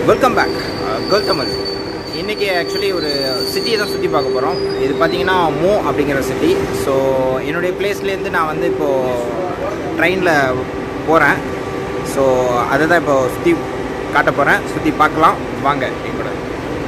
Welcome back girl Tamil இன்றைக்கி actually ஒரு சிட்டியை தான் சுற்றி பார்க்க போகிறோம் இது பார்த்தீங்கன்னா மோ அப்படிங்கிற சிட்டி ஸோ என்னுடைய பிளேஸ்லேருந்து நான் வந்து இப்போது ட்ரெயினில் போகிறேன் ஸோ அதை தான் இப்போ சுற்றி காட்ட போகிறேன் சுற்றி பார்க்கலாம் வாங்க என் கூட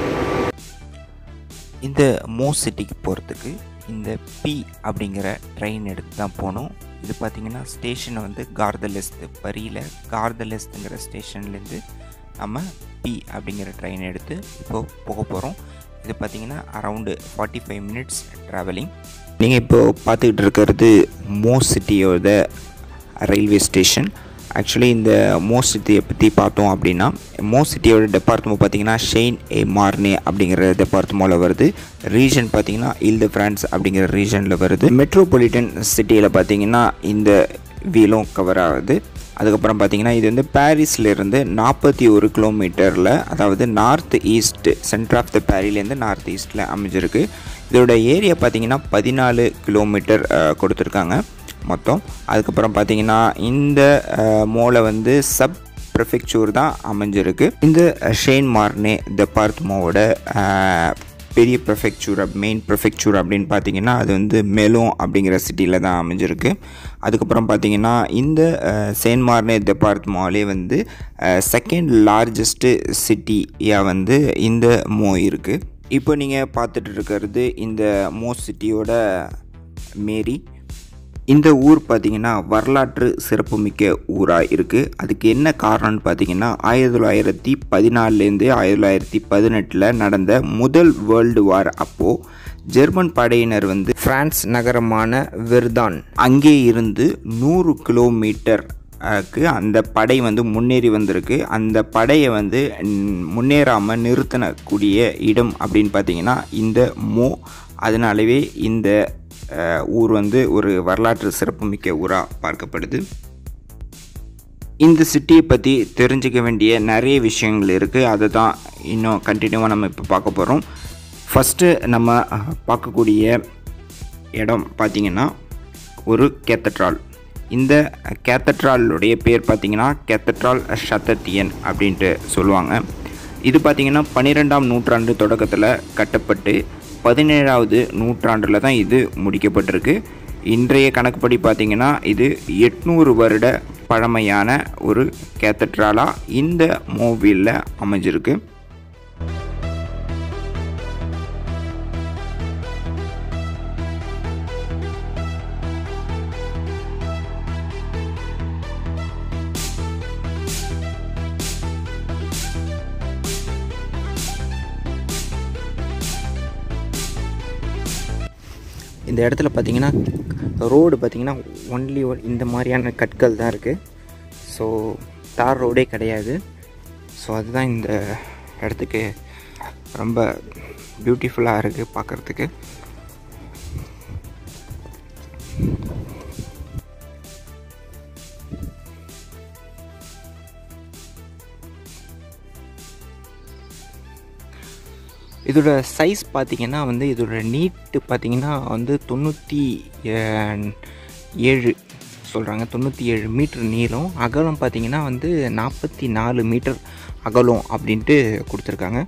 இந்த மோ சிட்டிக்கு போகிறதுக்கு இந்த பி அப்படிங்கிற ட்ரெயின் எடுத்து தான் போகணும் இது பார்த்திங்கன்னா ஸ்டேஷனை வந்து கார்தலெஸ்து பரியில் கார்தலெஸ்துங்கிற ஸ்டேஷன்லேருந்து நம்ம பி அப்படிங்கிற ட்ரெயின் எடுத்து இப்போது போக போகிறோம் இது பார்த்திங்கன்னா around forty five minutes travelling நீங்கள் இப்போது பார்த்துக்கிட்டு இருக்கிறது மோ சிட்டியோட ரயில்வே ஸ்டேஷன் ஆக்சுவலி இந்த மோ சிட்டியை பற்றி பார்த்தோம் அப்படின்னா மோ சிட்டியோட டெபார்ட்மெண்ட் பார்த்தீங்கன்னா ஷெயின் ஏ மார்னே அப்படிங்கிற டெபார்ட்மெண்ட்டில் வருது ரீஜன் பார்த்தீங்கன்னா இல் த ஃப்ரான்ஸ் அப்படிங்கிற ரீஜனில் வருது மெட்ரோபாலிட்டன் சிட்டியில் பார்த்தீங்கன்னா இந்த வீலும் கவர் ஆகுது அதுக்கப்புறம் பார்த்தீங்கன்னா இது வந்து பாரிஸ்லேருந்து நாற்பத்தி ஒரு கிலோமீட்டரில் அதாவது north east centre of the பாரிலேருந்து நார்த் ஈஸ்ட்டில் அமைஞ்சிருக்கு இதோட ஏரியா பார்த்தீங்கன்னா பதினாலு கிலோமீட்டர் கொடுத்துருக்காங்க மொத்தம் அதுக்கப்புறம் பார்த்தீங்கன்னா இந்த மோலை வந்து சப் ப்ரிஃபெக்சூர் தான் அமைஞ்சிருக்கு இந்த ஷெயின் மார்னே டெபார்ட்மோவோட பெரிய ப்ரிஃபெக்சூர் மெயின் ப்ரிஃபெக்சூர் அப்படின்னு பார்த்தீங்கன்னா அது வந்து மெலோன் அப்படிங்கிற சிட்டியில் தான் அமைஞ்சிருக்கு அதுக்கப்புறம் பார்த்தீங்கன்னா இந்த செயின்ட் மார்னே டெபார்ட்மாலே வந்து செகண்ட் லார்ஜஸ்ட்டு சிட்டியாக வந்து இந்த மோ இருக்குது இப்போ நீங்கள் பார்த்துட்டு இருக்கிறது இந்த மோ சிட்டியோட மேரி இந்த ஊர் பார்த்திங்கன்னா வரலாற்று சிறப்புமிக்க ஊராக இருக்குது அதுக்கு என்ன காரணம்னு பார்த்தீங்கன்னா ஆயிரத்தி தொள்ளாயிரத்தி பதினாலுலேருந்து ஆயிரத்தி தொள்ளாயிரத்தி பதினெட்டில் நடந்த முதல் வேர்ல்டு வார் அப்போது ஜெர்மன் படையினர் வந்து பிரான்ஸ் நகரமான வெர்தான் அங்கே இருந்து நூறு கிலோமீட்டர் க்கு அந்த படை வந்து முன்னேறி வந்திருக்கு அந்த படையை வந்து முன்னேறாமல் நிறுத்தக்கூடிய இடம் அப்படின்னு பார்த்தீங்கன்னா இந்த மோ அதனாலவே இந்த ஊர் வந்து ஒரு வரலாற்று சிறப்புமிக்க ஊராக பார்க்கப்படுது இந்த சிட்டியை பற்றி தெரிஞ்சுக்க வேண்டிய நிறைய விஷயங்கள் இருக்குது அதை தான் இன்னும் கண்டினியூவாக நம்ம இப்போ பார்க்க போகிறோம் ஃபஸ்ட்டு நம்ம பார்க்கக்கூடிய இடம் பார்த்திங்கன்னா ஒரு கேத்தட்ரால் இந்த கேத்தட்ராலுடைய பேர் பார்த்திங்கன்னா கேத்தட்ரால் ஷத்தத்தியன் அப்படின்ட்டு சொல்லுவாங்க இது பார்த்திங்கன்னா பன்னிரெண்டாம் நூற்றாண்டு தொடக்கத்தில் கட்டப்பட்டு பதினேழாவது நூற்றாண்டில் தான் இது முடிக்கப்பட்டிருக்கு இன்றைய கணக்குப்படி பார்த்திங்கன்னா இது எட்நூறு வருட பழமையான ஒரு கேத்தட்ராலாக இந்த மூவியில் அமைஞ்சிருக்கு இந்த இடத்துல பார்த்தீங்கன்னா ரோடு பார்த்திங்கன்னா ஒன்லி ஒன் இந்த மாதிரியான கற்கள் தான் இருக்குது ஸோ தார் ரோடே கிடையாது ஸோ அதுதான் இந்த இடத்துக்கு ரொம்ப பியூட்டிஃபுல்லாக இருக்குது பார்க்குறதுக்கு இதோட சைஸ் பார்த்திங்கன்னா வந்து இதோட நீட்டு பார்த்திங்கன்னா வந்து தொண்ணூற்றி ஏழு சொல்கிறாங்க தொண்ணூற்றி ஏழு மீட்ரு நீளம் அகலம் பார்த்திங்கன்னா வந்து நாற்பத்தி நாலு மீட்டர் அகலம் அப்படின்ட்டு கொடுத்துருக்காங்க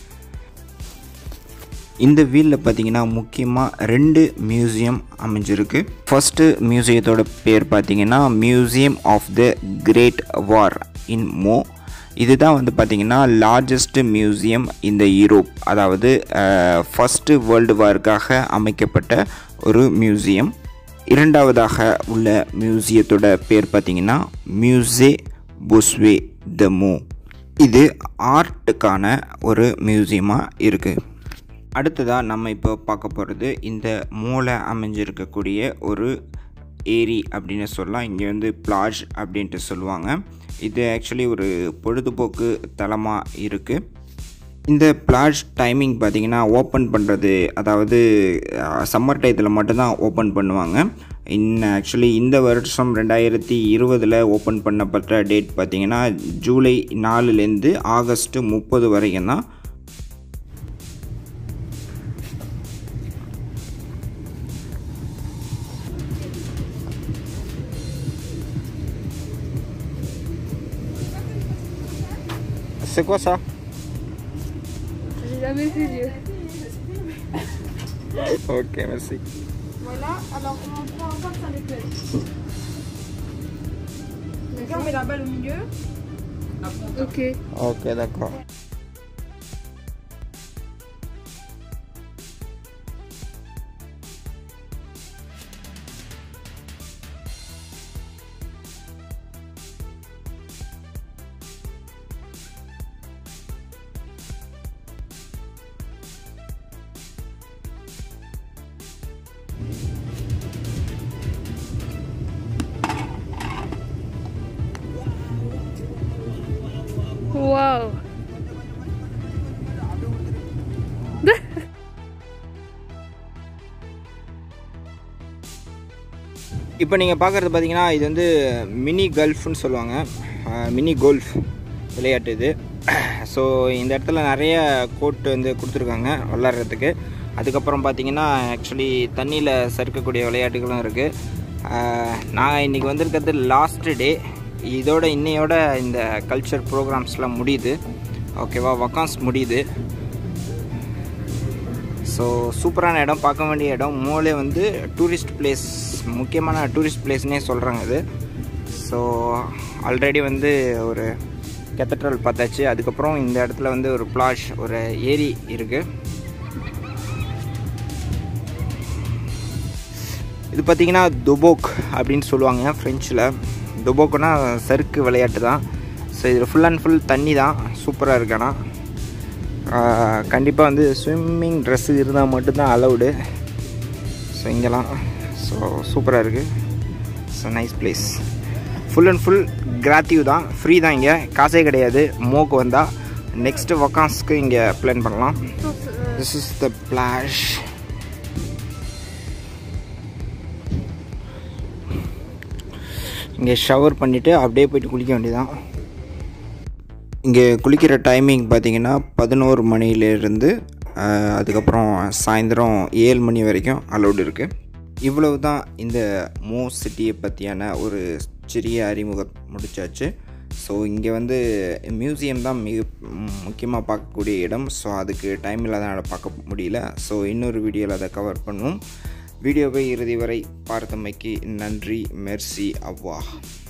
இந்த வீலில் பார்த்திங்கன்னா முக்கியமாக ரெண்டு மியூசியம் அமைஞ்சிருக்கு ஃபஸ்ட்டு மியூசியத்தோட பேர் பார்த்திங்கன்னா museum of the great war in மோ இதுதான் வந்து பார்த்திங்கன்னா லார்ஜஸ்ட்டு மியூசியம் இந்த யூரோப் அதாவது ஃபஸ்ட்டு வேர்ல்டு வார்க்காக அமைக்கப்பட்ட ஒரு மியூசியம் இரண்டாவதாக உள்ள மியூசியத்தோட பேர் பார்த்திங்கன்னா மியூசே புஸ்வே த மோ இது ஆர்ட்டுக்கான ஒரு மியூசியமாக இருக்குது அடுத்ததாக நம்ம இப்போ பார்க்க போகிறது இந்த மூளை அமைஞ்சிருக்கக்கூடிய ஒரு ஏரி அப்படின்னு சொல்லலாம் இங்கே வந்து பிளாஜ் அப்படின்ட்டு சொல்லுவாங்க இது ஆக்சுவலி ஒரு பொழுதுபோக்கு தலமாக இருக்குது இந்த பிளாஜ் டைமிங் பார்த்திங்கன்னா ஓப்பன் பண்ணுறது அதாவது சம்மர் டயத்தில் மட்டும்தான் ஓப்பன் பண்ணுவாங்க இன்னும் ஆக்சுவலி இந்த வருஷம் ரெண்டாயிரத்தி இருபதில் ஓப்பன் பண்ணப்பட்ட டேட் பார்த்திங்கன்னா ஜூலை நாலுலேருந்து ஆகஸ்ட்டு முப்பது வரைக்கும் தான் C'est quoi ça Fermez les yeux. Okay மெர்சி Voilà, alors on en prend encore ça les plaît. D'accord, on met la balle au milieu. Ok. Okay d'accord Wow. இப்போ நீங்கள் பார்க்குறது பார்த்தீங்கன்னா இது வந்து மினி கல்ஃப்னு சொல்லுவாங்க மினி கோல்ஃப் விளையாட்டு இது ஸோ இந்த இடத்துல நிறைய கோர்ட் வந்து கொடுத்துருக்காங்க விளாட்றதுக்கு அதுக்கப்புறம் பார்த்தீங்கன்னா ஆக்சுவலி தண்ணியில் சறுக்கக்கூடிய விளையாட்டுகளும் இருக்குது நான் இன்றைக்கி வந்திருக்கிறது லாஸ்ட்டு டே இதோட இன்னையோட இந்த கல்ச்சர் ப்ரோக்ராம்ஸ்லாம் முடியுது ஓகேவா வக்கான்ஸ் முடியுது ஸோ சூப்பரான இடம் பார்க்க வேண்டிய இடம் மோலே வந்து டூரிஸ்ட் பிளேஸ் முக்கியமான டூரிஸ்ட் பிளேஸ்னே சொல்கிறாங்க இது ஸோ ஆல்ரெடி வந்து ஒரு கெத்தட்ரல் பார்த்தாச்சு அதுக்கப்புறம் இந்த இடத்துல வந்து ஒரு பிளாஷ் ஒரு ஏரி இருக்குது இது பார்த்தீங்கன்னா துபோக் அப்படின்னு சொல்லுவாங்க ஃப்ரெஞ்சில் துபோக்குனா சறுக்கு விளையாட்டு தான் ஸோ இதில் ஃபுல் அண்ட் ஃபுல் தண்ணி தான் சூப்பராக இருக்கு ஆனால் கண்டிப்பாக வந்து ஸ்விம்மிங் ட்ரெஸ்ஸு இருந்தால் மட்டும்தான் அலவுடு ஸோ இங்கெல்லாம் ஸோ சூப்பராக இருக்குது so nice place full and full கிராத்திவ் தான் ஃப்ரீ தான் இங்கே காசே கிடையாது மோக்கு வந்தால் நெக்ஸ்ட்டு வக்கான்ஸ்க்கு இங்கே பிளான் பண்ணலாம் திஸ் இஸ் த பிளாஷ் இங்கே ஷவர் பண்ணிவிட்டு அப்படியே போயிட்டு குளிக்க வேண்டியதான் இங்கே குளிக்கிற டைமிங் பார்த்தீங்கன்னா பதினோரு மணிலேருந்து அதுக்கப்புறம் சாயந்தரம் ஏழு மணி வரைக்கும் அலௌடு இருக்குது இவ்வளவு தான் இந்த மோ சிட்டியை பற்றியான ஒரு சிறிய அறிமுகம் முடிச்சாச்சு ஸோ இங்கே வந்து மியூசியம் தான் மிக முக்கியமாக பார்க்கக்கூடிய இடம் ஸோ அதுக்கு டைம் இல்லாதனால பார்க்க முடியல ஸோ இன்னொரு வீடியோவில் அதை கவர் பண்ணுவோம் வீடியோவை இறுதி வரை பார்த்தமைக்கு நன்றி மெர்சி அவ்வா